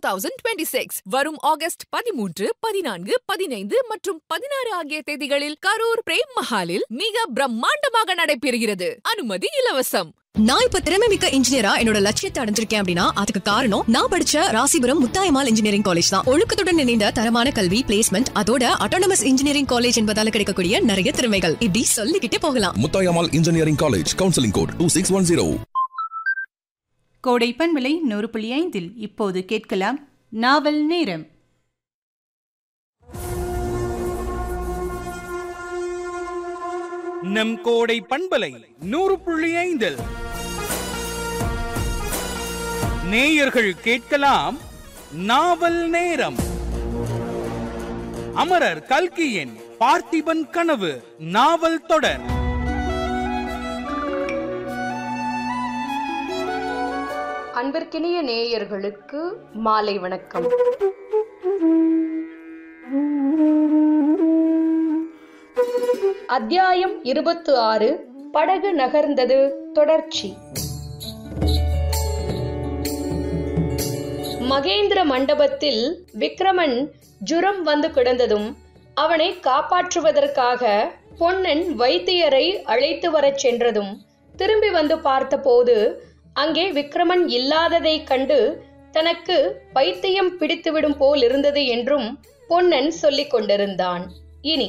thousand twenty six வரும் August பதிமூன்று பதினான்கு பதினைந்து மற்றும் பதினாறு ஆகிய தேதிகளில் கரூர் பிரேம் மஹாலில் மிக பிரம்மாண்டமாக நடைபெறுகிறது அனுமதி இலவசம் நான் இப்ப திறமை மிக்க இன்ஜினியரா என்னோட லட்சியத்தை அடைஞ்சிருக்கேன் அப்படின்னா அதுக்கு காரணம் நான் படிச்ச ராசிபுரம் முத்தாயமால் இன்ஜினியரிங் காலேஜ் தான் ஒழுக்கத்துடன் இணைந்த தரமான கல்வி பிளேஸ்மெண்ட் அதோட அட்டானமஸ் இன்ஜினியரிங் காலேஜ் என்பதால கிடைக்கக்கூடிய நிறைய திறமைகள் இப்படி சொல்லிக்கிட்டே போகலாம் Muthayammal engineering college counselling code two six one zero கோடைப்பன் விலை நூறு புள்ளி ஐந்தில் இப்போது கேட்கலாம் நாவல் நேரம் நம் கோடை பண்பலை நூறு புள்ளி ஐந்தில் நேயர்கள் கேட்கலாம் நாவல் நேரம் அமரர் கல்கியின் பார்த்திபன் கனவு நாவல் தொடர் அன்பிற்கினிய நேயர்களுக்கு மாலை வணக்கம் அத்தியாயம் இருபத்து ஆறு படகு நகர்ந்தது தொடர்ச்சி மகேந்திர மண்டபத்தில் விக்ரமன் ஜுரம் வந்து கிடந்ததும் அவனை காப்பாற்றுவதற்காக பொன்னன் வைத்தியரை அழைத்து வரச் சென்றதும் திரும்பி வந்து பார்த்தபோது அங்கே விக்ரமன் இல்லாததைக் கண்டு தனக்கு பைத்தியம் பிடித்துவிடும் போல் இருந்தது என்றும் பொன்னன் சொல்லிக் கொண்டிருந்தான் இனி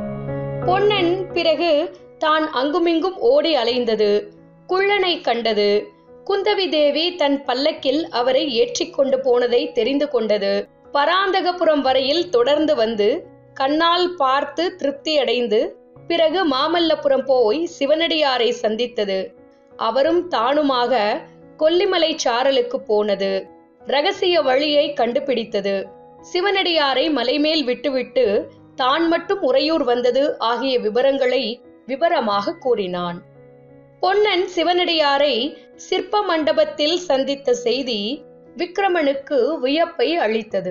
பொன்னன் பிறகு தான் அங்குமிங்கும் ஓடி அலைந்தது குள்ளனை கண்டது குந்தவி தேவி தன் பல்லக்கில் அவரை ஏற்றிக் கொண்டு போனதை தெரிந்து கொண்டது பராந்தகபுரம் வரையில் தொடர்ந்து வந்து கண்ணால் பார்த்து திருப்தி அடைந்து பிறகு மாமல்லபுரம் போய் சிவனடியாரை சந்தித்தது அவரும் தானுமாக கொல்லிமலை சாரலுக்கு போனது ரகசிய வழியை கண்டுபிடித்தது சிவனடியாரை மலைமேல் விட்டுவிட்டு தான் மட்டும் உறையூர் வந்தது ஆகிய விவரங்களை விவரமாக கூறினான் பொன்னன் சிவனடியாரை சிற்ப மண்டபத்தில் சந்தித்த செய்தி விக்ரமனுக்கு வியப்பை அளித்தது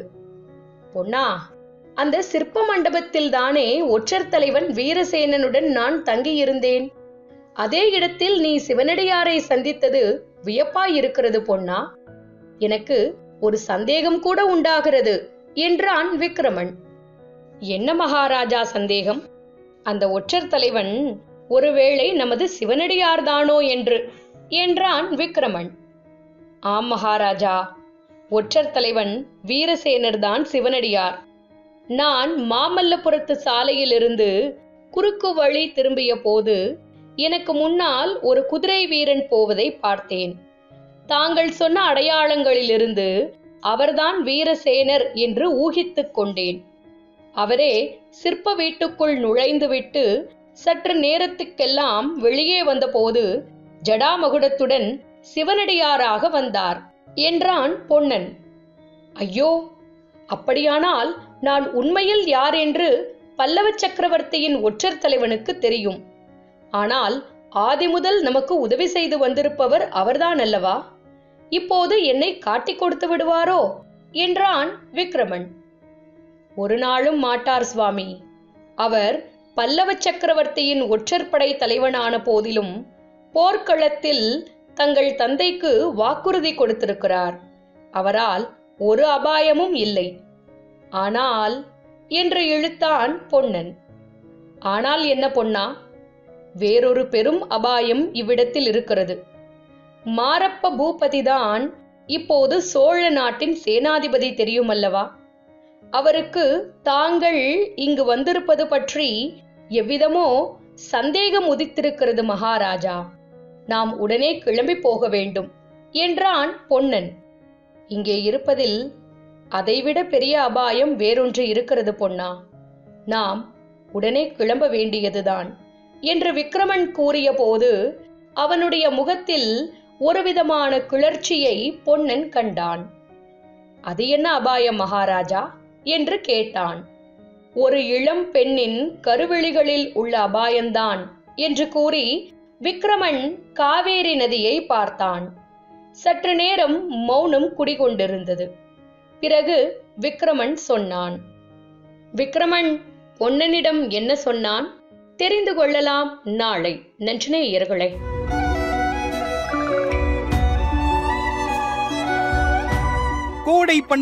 பொன்னா அந்த சிற்ப மண்டபத்தில் தானே ஒற்றர் தலைவன் வீரசேனனுடன் நான் தங்கியிருந்தேன் அதே இடத்தில் நீ சிவனடியாரை சந்தித்தது வியப்பாயிருக்கிறது பொன்னா எனக்கு ஒரு சந்தேகம் கூட உண்டாகிறது என்றான் விக்ரமன் என்ன மகாராஜா சந்தேகம் அந்த ஒற்றர் தலைவன் ஒருவேளை நமது சிவனடியார்தானோ என்று என்றான் விக்ரமன் ஆம் மகாராஜா ஒற்றர் தலைவன் வீரசேனர் தான் சிவனடியார் நான் மாமல்லபுரத்து சாலையிலிருந்து குறுக்கு வழி திரும்பிய போது எனக்கு முன்னால் ஒரு குதிரை வீரன் போவதை பார்த்தேன் தாங்கள் சொன்ன அடையாளங்களிலிருந்து அவர்தான் வீரசேனர் என்று ஊகித்துக் கொண்டேன் அவரே சிற்ப வீட்டுக்குள் நுழைந்துவிட்டு சற்று நேரத்துக்கெல்லாம் வெளியே வந்தபோது ஜடாமகுடத்துடன் சிவனடியாராக வந்தார் என்றான் பொன்னன் ஐயோ அப்படியானால் நான் உண்மையில் யார் என்று பல்லவ சக்கரவர்த்தியின் ஒற்றர் தலைவனுக்கு தெரியும் ஆனால் ஆதி முதல் நமக்கு உதவி செய்து வந்திருப்பவர் அவர்தான் அல்லவா இப்போது என்னை காட்டிக் கொடுத்து விடுவாரோ என்றான் விக்ரமன் ஒரு நாளும் மாட்டார் சுவாமி அவர் பல்லவ சக்கரவர்த்தியின் ஒற்றற்படை தலைவனான போதிலும் போர்க்களத்தில் தங்கள் தந்தைக்கு வாக்குறுதி கொடுத்திருக்கிறார் அவரால் ஒரு அபாயமும் இல்லை ஆனால் என்று இழுத்தான் பொன்னன் ஆனால் என்ன பொன்னா வேறொரு பெரும் அபாயம் இவ்விடத்தில் இருக்கிறது மாரப்ப பூபதிதான் இப்போது சோழ நாட்டின் சேனாதிபதி தெரியுமல்லவா அவருக்கு தாங்கள் இங்கு வந்திருப்பது பற்றி எவ்விதமோ சந்தேகம் உதித்திருக்கிறது மகாராஜா நாம் உடனே கிளம்பி போக வேண்டும் என்றான் பொன்னன் இங்கே இருப்பதில் அதைவிட பெரிய அபாயம் வேறொன்று இருக்கிறது பொன்னா நாம் உடனே கிளம்ப வேண்டியதுதான் என்று விக்ரமன் கூறிய போது அவனுடைய முகத்தில் ஒருவிதமான கிளர்ச்சியை பொன்னன் கண்டான் அது என்ன அபாயம் மகாராஜா என்று கேட்டான் ஒரு இளம் பெண்ணின் கருவிழிகளில் உள்ள அபாயம்தான் என்று கூறி விக்ரமன் காவேரி நதியை பார்த்தான் சற்று நேரம் மௌனம் குடிகொண்டிருந்தது பிறகு விக்ரமன் சொன்னான் விக்ரமன் பொன்னனிடம் என்ன சொன்னான் தெரிந்து கொள்ளலாம் நாளை நன்றினேயர்களே கோடை பண்பலை